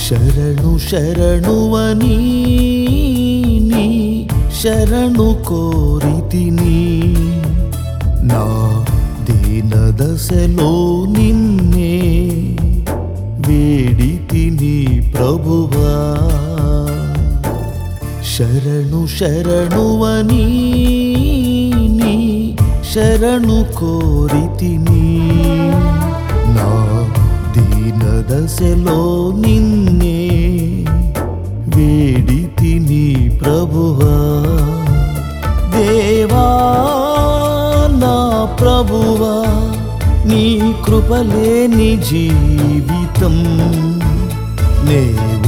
శరణు శరణువని నీ శరణు కోరితిని నా దీన దశలో నిన్నే వేడితిని ప్రభువా శరణు శరణువని నీ శరణు కోరితిని నా దీన దశలో నిన్నే వేడితిని ప్రభువా దేవా నా ప్రభువా నీ కృపలేని జీవితం నే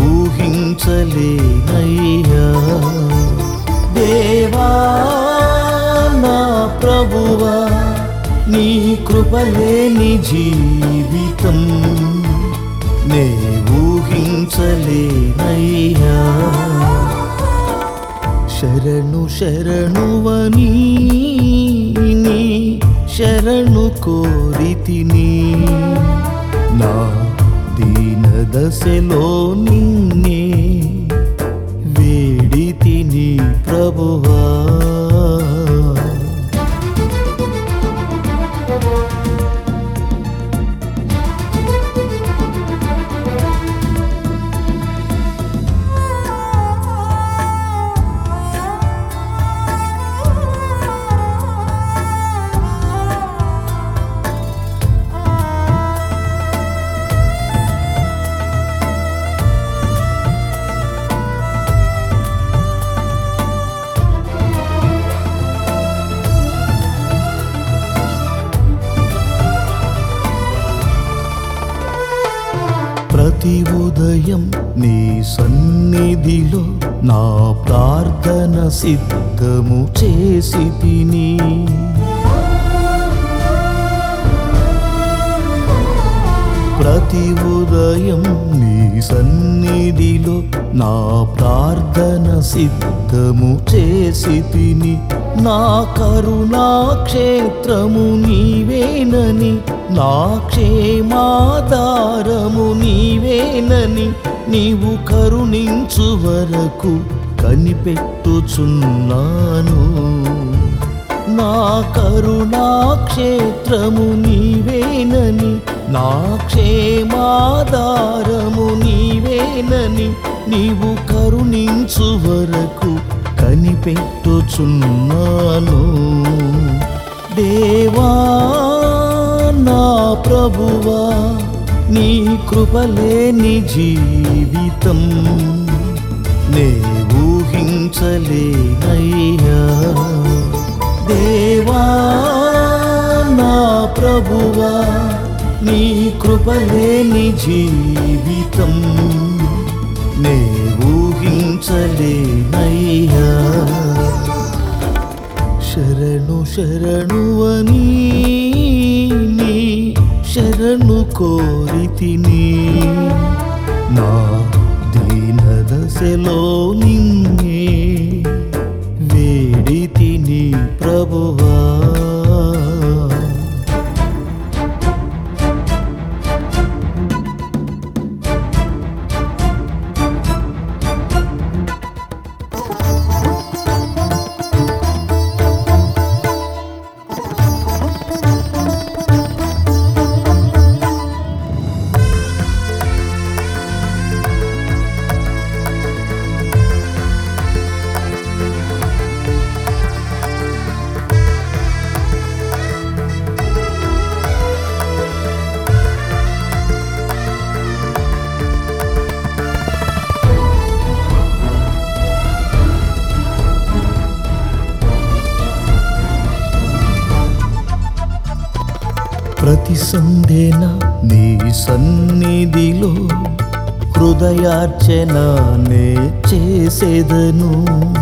ఊహించలేనయ్యా దేవా నా ప్రభువా నీ కృపలేని జీవితం నే ఊహించలేనయ్యా శరణు శరణువని నీ శరణు కోరితిని నా దీన దశలో నిన్నే వేడితిని ప్రభువా ప్రతి ఉదయం నీ సన్నిధిలో నా ప్రార్థన సిద్ధము చేసి తిని ప్రతి ఉదయం నీ సన్నిధిలో నా ప్రార్థన సిద్ధము చేసి తిని నా కరుణా క్షేత్రము నీవేనని నా క్షేమాధారము నీవేనని నీవు కరుణించు వరకు కనిపెట్టుచున్నాను నా కరుణా క్షేత్రము నీవేనని నా క్షేమాధారము నీవేనని నీవు కరుణించు వరకు కనిపెట్టుచున్నాను దేవా నా ప్రభువా నీ కృపలేని జీవితం నే ఊహించలేనయ్యా దేవా నా ప్రభువా నీ కృపలేని జీవితం నే ఊహించలేనయ్యా శరణు శరణువని నీ శరణు కోరితిని నా దీన దశలో నిన్నే వేడితిని ప్రభువా ప్రతి సందేన నీ సన్నిధిలో హృదయార్చన నే చేసేదను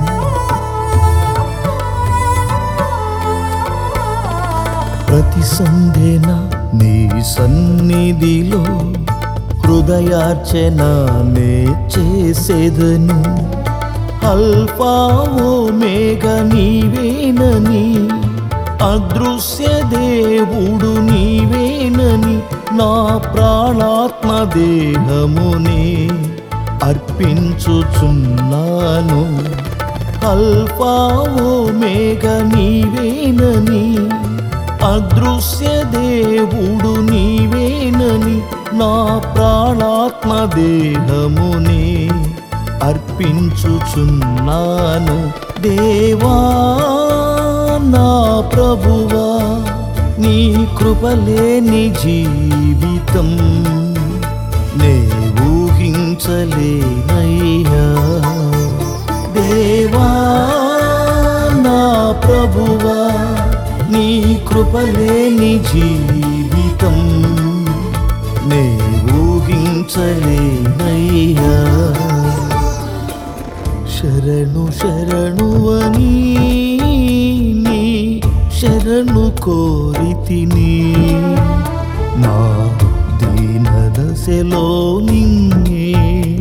ప్రతి సందేన నీ సన్నిధిలో హృదయార్చన నే చేసేదను అల్ఫా ఓమేగ నీవేనని అదృశ్య దేవుడు నీవేనని నా ప్రాణాత్మ దేహమునే అర్పించుచున్నాను అల్ఫా ఓమేగ నీవేనని అదృశ్య దేవుడు నీవేనని నా ప్రాణాత్మ దేహముని అర్పించుచున్నాను దేవా నా ప్రభువా నీ కృపలేని జీవితం నే ఊహించలేనయ్యా దేవా నా ప్రభువా నీ కృపలేని జీవితం నే ఊహించలేనయ్యా శరణు శరణు అని నీ శరణు కోరితిని నా దీన దశలో నిన్నే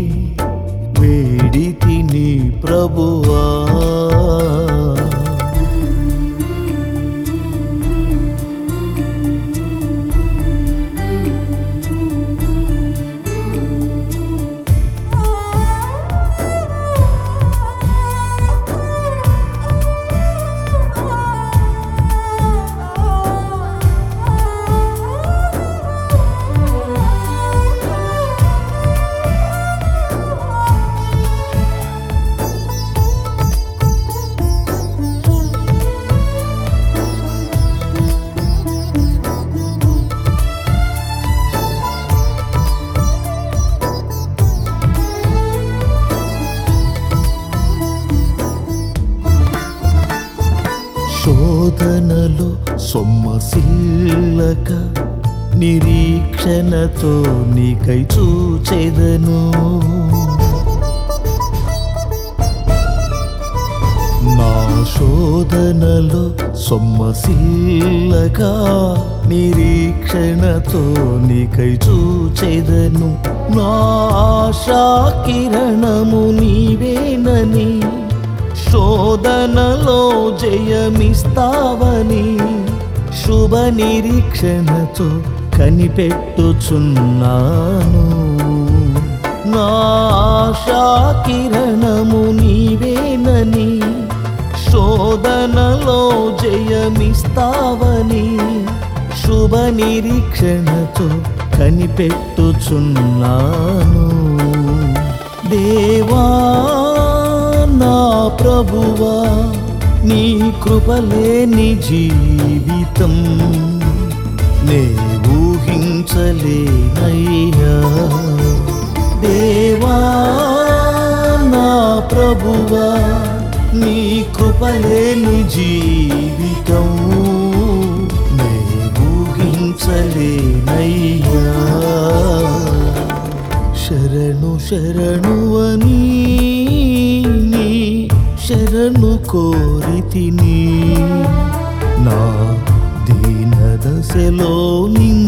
వేడితిని ప్రభువా శోధనలు సొమ్మసిల్లక నిరీక్షణతో నీకై చూచెదను నా శోధనలు సొమ్మసిల్లక నిరీక్షణతో నీకై చూచెదను నా ఆశా కిరణము నీవేనని శోధనలో జయమిస్తావని శుభ నిరీక్షణతో కనిపెట్టుచున్నాను నా ఆశా కిరణము నీవేనని శోధనలో జయమిస్తావని శుభ నిరీక్షణతో కనిపెట్టుచున్నాను దేవా నా ప్రభువా నీ కృపలేని జీవితం నే ఊహించలేనయ్యా దేవా నా ప్రభువా నీ కృపలేని జీవితం నే ఊహించలేనయ్యా శరణు శరణు అని నీ శరణు కోరితిని నా దీన దశలో నిన్ను